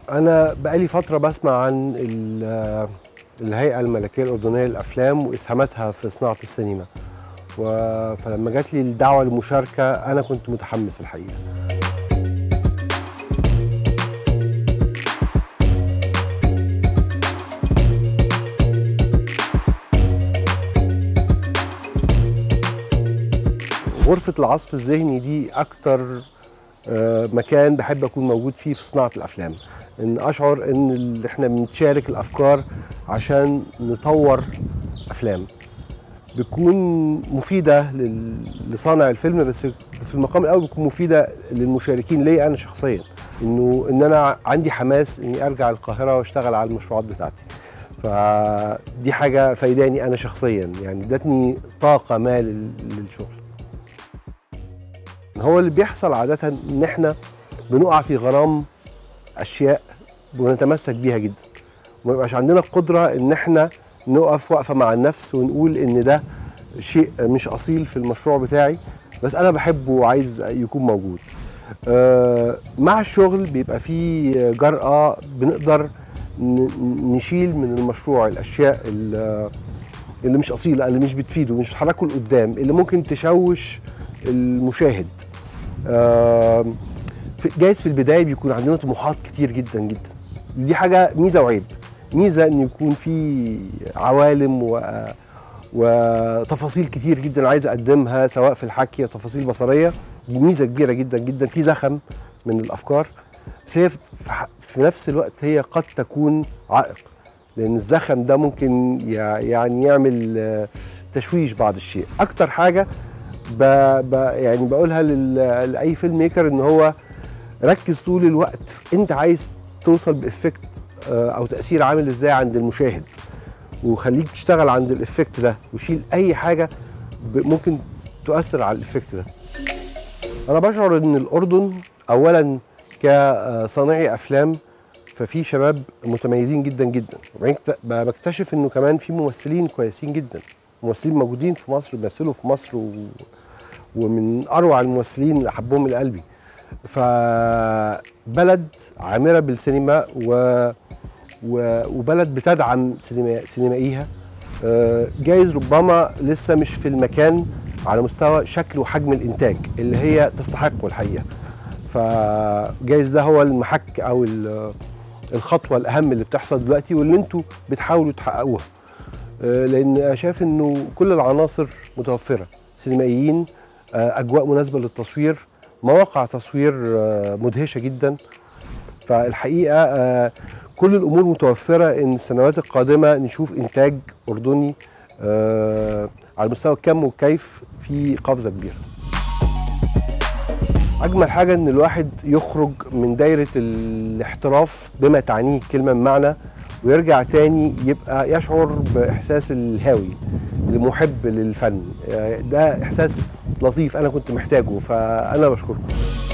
أنا بقالي فترة بسمع عن ال- الهيئة الملكية الأردنية للأفلام وإسهاماتها في صناعة السينما و- فلما جات لي الدعوة للمشاركة أنا كنت متحمس الحقيقة غرفة العصف الذهني دي أكتر آه، مكان بحب أكون موجود فيه في صناعة الأفلام إن أشعر إن ال- إحنا بنتشارك الأفكار عشان نطور أفلام بتكون مفيدة لل- لصانع الفيلم بس في المقام الأول بتكون مفيدة للمشاركين ليا أنا شخصيا إنه إن أنا عندي حماس إني أرجع القاهرة وأشتغل على المشروعات بتاعتي فدي حاجة فايداني أنا شخصيا يعني ادتني طاقة ما لل- للشغل هو اللي بيحصل عادة إن إحنا بنقع في غرام أشياء ونتمسك بيها جدا وما يبقاش عندنا القدرة إن إحنا نقف وقفة مع النفس ونقول إن ده شيء مش أصيل في المشروع بتاعي بس أنا بحبه وعايز يكون موجود آه، مع الشغل بيبقى فيه جرأة بنقدر ن- نشيل من المشروع الأشياء اللي اللي مش أصيلة اللي مش بتفيده مش بتحركه لقدام اللي ممكن تشوش المشاهد آم، في- جايز في البدايه بيكون عندنا طموحات كتير جدا جدا دي حاجه ميزه وعيب ميزه ان يكون في عوالم و وتفاصيل كتير جدا عايز اقدمها سواء في الحكي أو تفاصيل بصريه دي ميزه كبيره جدا جدا في زخم من الافكار بس هي في ح- في نفس الوقت هي قد تكون عائق لان الزخم ده ممكن يع- يعني يعمل آه، تشويش بعض الشيء اكتر حاجه ب... ب... يعني بقولها لل... لاي فيلم ميكر ان هو ركز طول الوقت في انت عايز توصل بافكت آه، او تاثير عامل ازاي عند المشاهد وخليك تشتغل عند الافكت ده وشيل اي حاجه ب... ممكن تؤثر على الافكت ده انا بشعر ان الاردن اولا كصانعي افلام ففي شباب متميزين جدا جدا وبعدين اكت- ب- بكتشف انه كمان في ممثلين كويسين جدا ممثلين موجودين في مصر بيمثلوا في مصر و... ومن اروع الممثلين اللي احبهم لقلبي فبلد عامره بالسينما و... و... وبلد بتدعم سينما... سينمائيها آه، جايز ربما لسه مش في المكان على مستوى شكل وحجم الانتاج اللي هي تستحقه الحقيقه فجايز ده هو المحك او ال- الخطوه الاهم اللي بتحصل دلوقتي واللي انتوا بتحاولوا تحققوها آه، لان أنا شايف انه كل العناصر متوفره سينمائيين آه، اجواء مناسبه للتصوير مواقع تصوير آه، مدهشه جدا فالحقيقه آه، كل الامور متوفره ان السنوات القادمه نشوف انتاج اردني آه، على مستوى الكم والكيف في قفزه كبيره اجمل حاجه ان الواحد يخرج من دايره الاحتراف بما تعنيه الكلمه بمعنى ويرجع تاني يبقى يشعر باحساس الهاوي المحب للفن آه، ده احساس لطيف انا كنت محتاجه فانا بشكركم